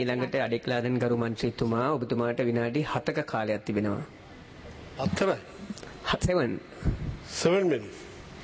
ඊළඟට අඩෙක්ලාදන් ගරු මන්ත්‍රීතුමා ඔබතුමාට විනාඩි 7ක කාලයක් තිබෙනවා. அத்தனை 7 செவன் மினிட்ஸ்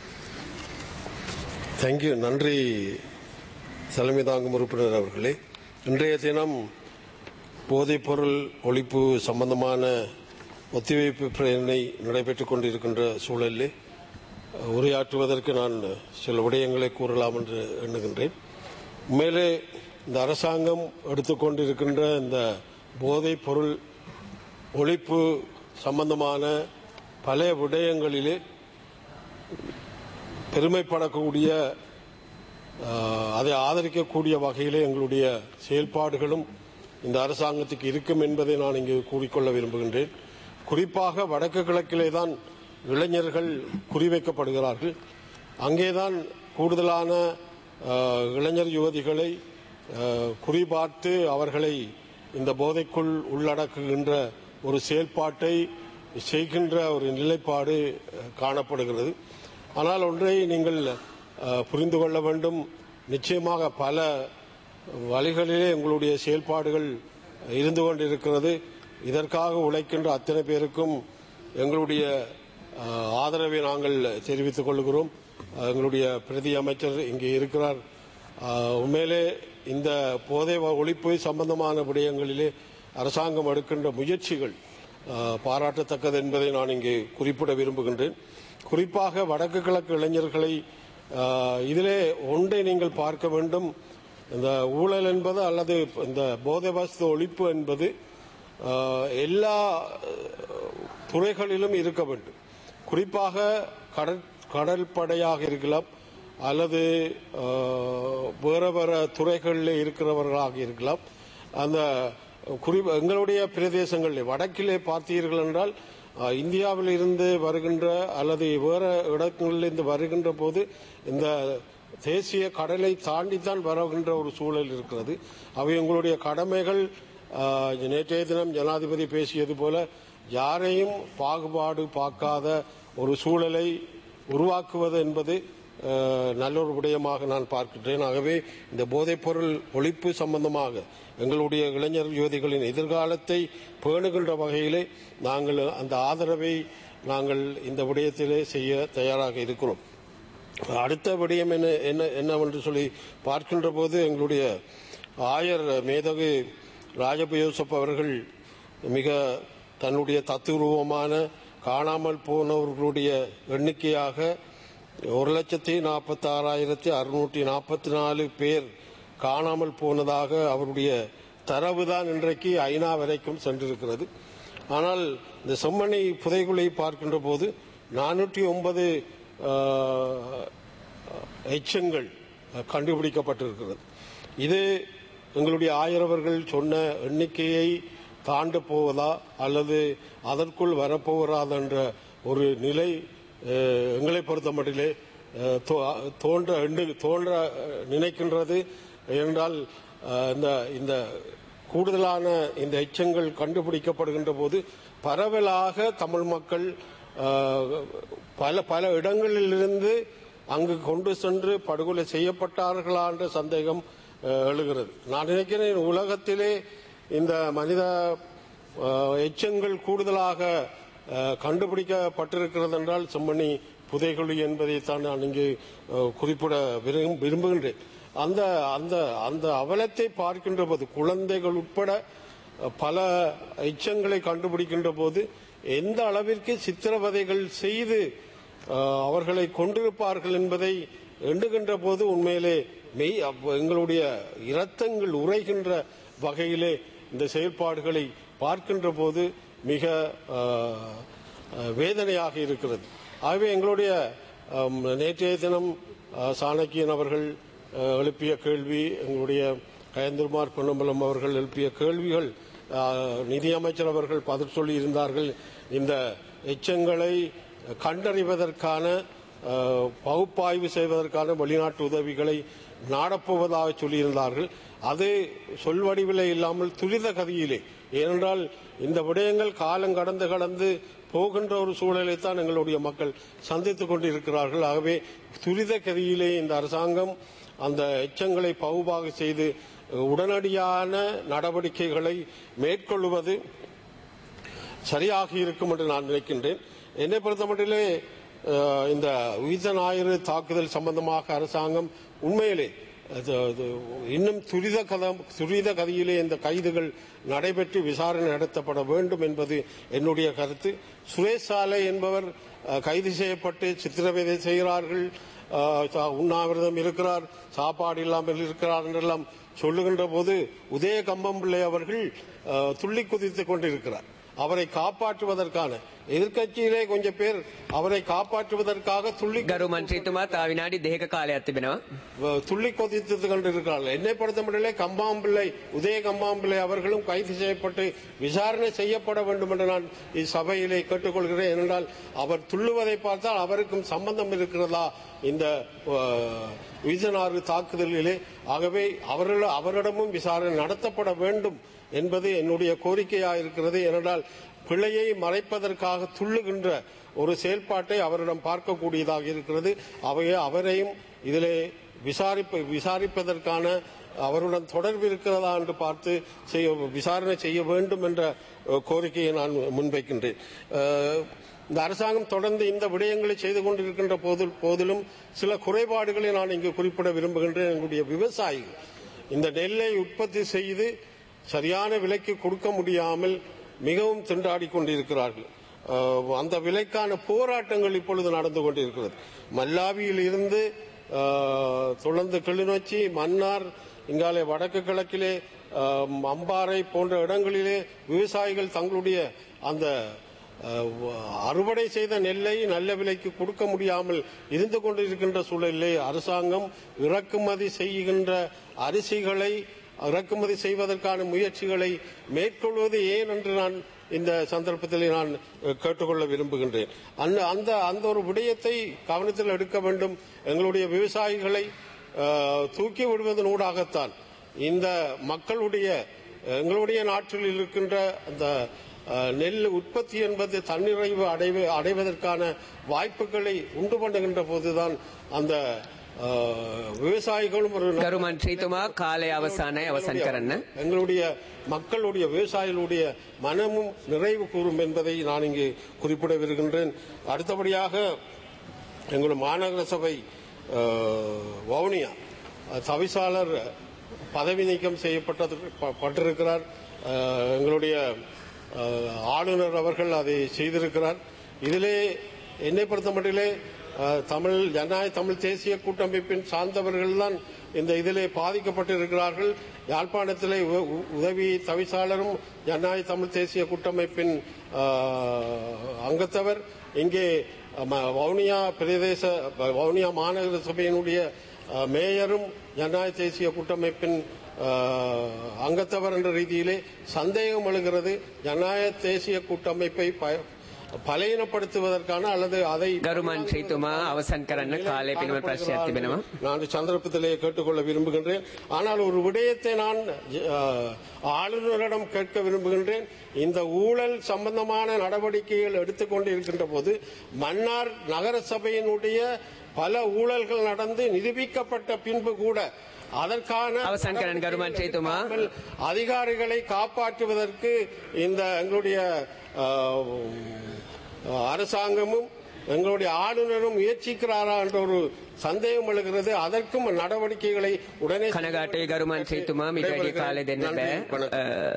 தேங்க்யூ நன்றி தலைமை தாங்கும் உறுப்பினர் அவர்களே இன்றைய தினம் போதைப்பொருள் ஒழிப்பு சம்பந்தமான ஒத்திவைப்பு பிரேரணை நடைபெற்றுக் கொண்டிருக்கின்ற சூழலிலே உரையாற்றுவதற்கு நான் சில விடயங்களை கூறலாம் என்று எண்ணுகின்றேன் உண்மையிலே இந்த அரசாங்கம் எடுத்துக்கொண்டிருக்கின்ற இந்த போதைப் பொருள் ஒழிப்பு சம்பந்தமான பல விடயங்களிலே பெருமைப்படக்கூடிய ஆஹ், அதை ஆதரிக்கக்கூடிய வகையிலே எங்களுடைய செயல்பாடுகளும் இந்த அரசாங்கத்துக்கு இருக்கும் என்பதை நான் இங்கு கூறிக்கொள்ள விரும்புகின்றேன் குறிப்பாக வடக்கு கிழக்கிலே தான் இளைஞர்கள் குறிவைக்கப்படுகிறார்கள் அங்கேதான் கூடுதலான ஆஹ், இளைஞர் யுவதிகளை ஆஹ், குறிபார்த்து அவர்களை இந்த போதைக்குள் உள்ளடக்குகின்ற ஒரு செயல்பாட்டை செய்கின்ற ஒரு நிலைப்பாடு அஹ், காணப்படுகிறது ஆனால் ஒன்றை நீங்கள் அஹ், புரிந்து கொள்ள வேண்டும் நிச்சயமாக பல வழிகளிலே எங்களுடைய செயல்பாடுகள் இருந்து கொண்டிருக்கிறது இதற்காக உழைக்கின்ற அத்தனை பேருக்கும் எங்களுடைய அஹ், ஆதரவை நாங்கள் தெரிவித்துக் கொள்கிறோம் அஹ், எங்களுடைய பிரதி அமைச்சர் இங்கே இருக்கிறார் அஹ், உண்மையிலே இந்த போதை ஒழிப்பு சம்பந்தமான விடயங்களிலே அரசாங்கம் எடுக்கின்ற முயற்சிகள் அஹ், பாராட்டத்தக்கது என்பதை நான் இங்கே குறிப்பிட விரும்புகின்றேன் குறிப்பாக வடக்கு கிழக்கு இளைஞர்களை அஹ், இதிலே ஒன்றை நீங்கள் பார்க்க வேண்டும் இந்த ஊழல் என்பது அல்லது இந்த போதை வஸ்து ஒழிப்பு என்பது அஹ், எல்லா அஹ், துறைகளிலும் இருக்க வேண்டும் குறிப்பாக கடற் கடல் படையாக இருக்கலாம் அல்லது அஹ், வேற வேற துறைகளில் இருக்கிறவர்களாக இருக்கலாம் அந்த குறி எங்களுடைய பிரதேசங்களில் வடக்கிலே பார்த்தீர்கள் என்றால் அஹ், இந்தியாவில் இருந்து வருகின்ற அல்லது வேற இடங்களிலிருந்து வருகின்ற போது இந்த தேசிய கடலை தாண்டித்தான் வருகின்ற ஒரு சூழல் இருக்கிறது அவை எங்களுடைய கடமைகள் அஹ், நேற்றைய தினம் ஜனாதிபதி பேசியது போல யாரையும் பாகுபாடு பார்க்காத ஒரு சூழலை உருவாக்குவது என்பது அஹ், நல்ல ஒரு விடயமாக நான் பார்க்கின்றேன் ஆகவே இந்த போதைப்பொருள் ஒழிப்பு சம்பந்தமாக எங்களுடைய இளைஞர் யுவதிகளின் எதிர்காலத்தை பேணுகின்ற வகையிலே நாங்கள் அந்த ஆதரவை நாங்கள் இந்த விடயத்திலே செய்ய தயாராக இருக்கிறோம் அடுத்த விடயம் என்ன என்ன என்னவென்று சொல்லி பார்க்கின்ற போது எங்களுடைய ஆயர் மேதகு ராஜபயோசப் அவர்கள் மிக தன்னுடைய தத்துரூபமான காணாமல் போனவர்களுடைய எண்ணிக்கையாக ஒரு லட்சத்தி நாற்பத்தி ஆறாயிரத்தி அறுநூற்றி நாற்பத்தி நாலு பேர் காணாமல் போனதாக அவருடைய தரவுதான் இன்றைக்கு ஐநா வரைக்கும் சென்றிருக்கிறது ஆனால் இந்த செம்மணி புதைகுலை பார்க்கின்ற போது நானூற்றி ஒன்பது எச்சங்கள் கண்டுபிடிக்கப்பட்டிருக்கிறது இது எங்களுடைய ஆயிரவர்கள் சொன்ன எண்ணிக்கையை தாண்ட போவதா அல்லது அதற்குள் வரப்போவதா என்ற ஒரு நிலை அஹ், எங்களை பொறுத்த மட்டிலே அஹ், தோ- தோன்ற எண்ணு- தோன்ற அஹ், நினைக்கின்றது என்றால் அஹ், இந்த இந்த கூடுதலான இந்த எச்சங்கள் கண்டுபிடிக்கப்படுகின்ற போது பரவலாக தமிழ் மக்கள் அஹ், பல பல இடங்களிலிருந்து அங்கு கொண்டு சென்று படுகொலை செய்யப்பட்டார்களா என்ற சந்தேகம் அஹ், எழுகிறது நான் நினைக்கிறேன் உலகத்திலே இந்த மனித அஹ், எச்சங்கள் கூடுதலாக அஹ், கண்டுபிடிக்கப்பட்டிருக்கிறது என்றால் செம்மணி புதைகுழி என்பதைத்தான் நான் இங்கு அஹ், குறிப்பிட விரும்- விரும்புகின்றேன் அந்த அந்த அந்த அவலத்தை பார்க்கின்ற போது குழந்தைகள் உட்பட அஹ், பல எச்சங்களை கண்டுபிடிக்கின்ற போது எந்த அளவிற்கு சித்திரவதைகள் செய்து அஹ், அவர்களை கொண்டிருப்பார்கள் என்பதை எண்ணுகின்ற போது உண்மையிலே மெய் அப்ப எங்களுடைய இரத்தங்கள் உறைகின்ற வகையிலே இந்த செயல்பாடுகளை பார்க்கின்ற போது மிக அஹ், அஹ், வேதனையாக இருக்கிறது ஆகவே எங்களுடைய அம், நேற்றைய தினம் அஹ், சாணக்கியன் அவர்கள் அஹ், எழுப்பிய கேள்வி எங்களுடைய கயந்திரமார் பொன்னம்பலம் அவர்கள் எழுப்பிய கேள்விகள் அஹ், நிதியமைச்சர் அவர்கள் பதில் சொல்லி இருந்தார்கள் இந்த எச்சங்களை கண்டறிவதற்கான அஹ், பகுப்பாய்வு செய்வதற்கான வெளிநாட்டு உதவிகளை நாடப்போவதாக சொல்லியிருந்தார்கள் அது சொல்வடிவிலே இல்லாமல் துரித கதியிலே ஏனென்றால் இந்த விடயங்கள் காலம் கடந்து கடந்து போகின்ற ஒரு சூழலைத்தான் எங்களுடைய மக்கள் சந்தித்துக் கொண்டிருக்கிறார்கள் ஆகவே துரித கதியிலே இந்த அரசாங்கம் அந்த எச்சங்களை பகுபாக செய்து உடனடியான நடவடிக்கைகளை மேற்கொள்வது சரியாக இருக்கும் என்று நான் நினைக்கின்றேன் என்னை பொறுத்தமட்டிலே அஹ், இந்த உயிர் ஞாயிறு தாக்குதல் சம்பந்தமாக அரசாங்கம் உண்மையிலே அது- அது இன்னும் துரித கதம் துரித கதியிலே இந்த கைதுகள் நடைபெற்று விசாரணை நடத்தப்பட வேண்டும் என்பது என்னுடைய கருத்து சுரேஷ் சாலை என்பவர் அஹ், கைது செய்யப்பட்டு சித்திரவதை செய்கிறார்கள் அஹ், சா- உண்ணாவிரதம் இருக்கிறார் சாப்பாடு இல்லாமல் இருக்கிறார் என்றெல்லாம் சொல்லுகின்ற போது உதய கம்பம்பிள்ளை அவர்கள் அஹ், துள்ளி குதித்துக் கொண்டிருக்கிறார் அவரை காப்பாற்றுவதற்கான எதிர்க்கட்சியிலே கொஞ்சம் பேர் அவரை காப்பாற்றுவதற்காக துள்ளி ගරු මන්ත්‍රීතුමා තා විනාඩි දෙක කාලයක් තිබෙනවා. துள்ளி கொதித்து கொண்டிருக்கிறார்கள் என்னை பொறுத்தமட்டிலே கம்பாம்பிள்ளை உதய கம்பாம்பிள்ளை அவர்களும் கைது செய்யப்பட்டு விசாரணை செய்யப்பட வேண்டும் என்று நான் இச்சபையிலே கேட்டுக்கொள்கிறேன் ஏனென்றால் அவர் துள்ளுவதை பார்த்தால் அவருக்கும் சம்பந்தம் இருக்கிறதா இந்த அஹ், விஜயநாறு தாக்குதலிலே ஆகவே அவர்கள் அவரிடமும் விசாரணை நடத்தப்பட வேண்டும் என்பது என்னுடைய கோரிக்கையாக இருக்கிறது ஏனென்றால் பிழையை மறைப்பதற்காக துள்ளுகின்ற ஒரு செயல்பாட்டை அவரிடம் பார்க்கக்கூடியதாக இருக்கிறது அவையே அவரையும் இதிலே விசாரிப்பு விசாரிப்பதற்கான அவருடன் தொடர்பு இருக்கிறதா என்று பார்த்து செய்ய விசாரணை செய்ய வேண்டும் என்ற அஹ், கோரிக்கையை நான் முன்வைக்கின்றேன் அஹ், இந்த அரசாங்கம் தொடர்ந்து இந்த விடயங்களை செய்து கொண்டிருக்கின்ற போது- போதிலும் சில குறைபாடுகளை நான் இங்கு குறிப்பிட விரும்புகின்றேன் எங்களுடைய விவசாயிகள் இந்த நெல்லை உற்பத்தி செய்து சரியான விலைக்கு கொடுக்க முடியாமல் மிகவும் திண்டாடி கொண்டிருக்கிறார்கள் அஹ், அந்த விலைக்கான போராட்டங்கள் இப்பொழுது நடந்து கொண்டிருக்கிறது மல்லாவியில் இருந்து அஹ், தொடர்ந்து கிளிநொச்சி மன்னார் இங்காலே வடக்கு கிழக்கிலே அஹ், அம்பாறை போன்ற இடங்களிலே விவசாயிகள் தங்களுடைய அந்த அஹ், அறுவடை செய்த நெல்லை நல்ல விலைக்கு கொடுக்க முடியாமல் இருந்து கொண்டிருக்கின்ற சூழலிலே அரசாங்கம் இறக்குமதி செய்கின்ற அரிசிகளை இறக்குமதி செய்வதற்கான முயற்சிகளை மேற்கொள்வது ஏன் என்று நான் இந்த சந்தர்ப்பத்தில் நான் அஹ், கேட்டுக்கொள்ள விரும்புகின்றேன் அந்த அந்த அந்த ஒரு விடயத்தை கவனத்தில் எடுக்க வேண்டும் எங்களுடைய விவசாயிகளை அஹ், தூக்கி விடுவதனூடாகத்தான் இந்த மக்களுடைய எங்களுடைய நாட்டில் இருக்கின்ற அந்த அஹ், நெல் உற்பத்தி என்பது தன்னிறைவு அடைவு அடைவதற்கான வாய்ப்புகளை உண்டு பண்ணுகின்ற போதுதான் அந்த அஹ், விவசாயிகளும் ஒரு ගරු මන්ත්‍රීතුමා කාලය අවසානයි අවසන් කරන්න. எங்களுடைய மக்களுடைய விவசாயிகளுடைய மனமும் நிறைவு கூறும் என்பதை நான் இங்கு குறிப்பிட விரும்புகின்றேன் அடுத்தபடியாக எங்களுடைய மாநகர சபை அஹ், வவுனியா அஹ், தவிசாளர் பதவி நீக்கம் செய்யப்பட்டது ப- பட்டிருக்கிறார் அஹ், எங்களுடைய அஹ், ஆளுநர் அவர்கள் அதை செய்திருக்கிறார் இதிலே என்னை பொறுத்த மட்டிலே அஹ், தமிழ் ஜனநாயக தமிழ் தேசிய கூட்டமைப்பின் சார்ந்தவர்கள் தான் இந்த இதிலே பாதிக்கப்பட்டிருக்கிறார்கள் யாழ்ப்பாணத்திலே உ- உ- உதவி தவிசாளரும் ஜனநாயக தமிழ் தேசிய கூட்டமைப்பின் அஹ், அங்கத்தவர் இங்கே ம- வவுனியா பிரதேச வவுனியா மாநகர சபையினுடைய அஹ், மேயரும் ஜனநாயக தேசிய கூட்டமைப்பின் அஹ், அங்கத்தவர் என்ற ரீதியிலே சந்தேகம் எழுகிறது ஜனநாயக தேசிய கூட்டமைப்பை ப- பலையினப்படுத்துவதற்கான அல்லது அதை ගරු මන්ත්‍රීතුමා අවසන් කරන්න කාලය පිළිබඳ ප්‍රශ්නයක් තිබෙනවා. நான் சந்தர்ப்பத்திலே கேட்டுக்கொள்ள விரும்புகின்றேன் ஆனால் ஒரு விடயத்தை நான் அஹ், ஆளுநரிடம் கேட்க விரும்புகின்றேன் இந்த ஊழல் சம்பந்தமான நடவடிக்கைகள் எடுத்துக்கொண்டு இருக்கின்ற போது மன்னார் நகர சபையினுடைய பல ஊழல்கள் நடந்து நிரூபிக்கப்பட்ட பின்பு கூட அதற்கான அவசான் கரன் கரு மன்றித்துமா. இல்லாமல் அதிகாரிகளை காப்பாற்றுவதற்கு இந்த எங்களுடைய அஹ், அரசாங்கமும் எங்களுடைய ஆளுநரும் முயற்சிக்கிறாரா என்ற ஒரு சந்தேகம் எழுகிறது அதற்கும் நடவடிக்கைகளை உடனே කනගාටේ ගරු මන්ත්‍රීතුමා මීට වැඩි කාලය දෙන්න நன்றி, බෑ. வணக்கம். අ,